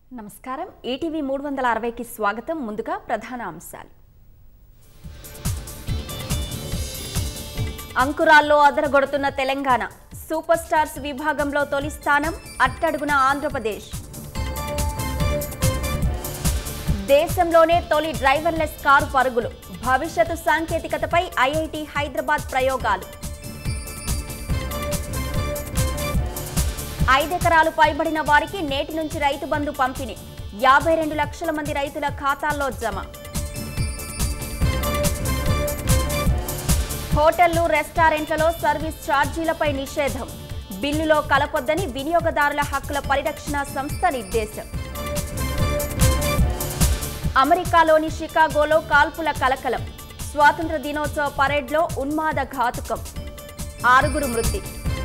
నమస్కారం ఈటీవీ మూడు వందల అరవైకి స్వాగతం ముందుగా ప్రధాన అంశాలు అంకురాల్లో అదరగొడుతున్న తెలంగాణ సూపర్ స్టార్స్ విభాగంలో తొలి స్థానం అట్టడుగున ఆంధ్రప్రదేశ్ దేశంలోనే తొలి డ్రైవర్లెస్ కారు పరుగులు భవిష్యత్తు సాంకేతికతపై ఐఐటి హైదరాబాద్ ప్రయోగాలు ఐదెకరాలు పైబడిన వారికి నేటి నుంచి రైతు బంధు పంపిణీ యాభై రెండు లక్షల మంది రైతుల ఖాతాల్లో జమ హోటళ్లు రెస్టారెంట్లలో సర్వీస్ ఛార్జీలపై నిషేధం బిల్లులో కలపొద్దని వినియోగదారుల హక్కుల పరిరక్షణ సంస్థ నిర్దేశం అమెరికాలోని షికాగోలో కాల్పుల కలకలం స్వాతంత్ర దినోత్సవ పరేడ్లో ఉన్మాద ఘాతుకం ఆరుగురు మృతి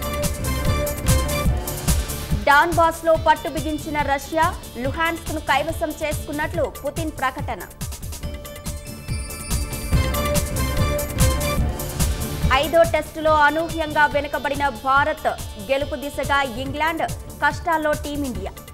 డాన్ బాస్లో పట్టు బిగించిన రష్యా లుహాన్స్క్ ను కైవసం చేసుకున్నట్లు పుతిన్ ప్రకటన ఐదో టెస్టులో అనూహ్యంగా వెనుకబడిన భారత్ గెలుపు దిశగా ఇంగ్లాండ్ కష్టాల్లో టీమిండియా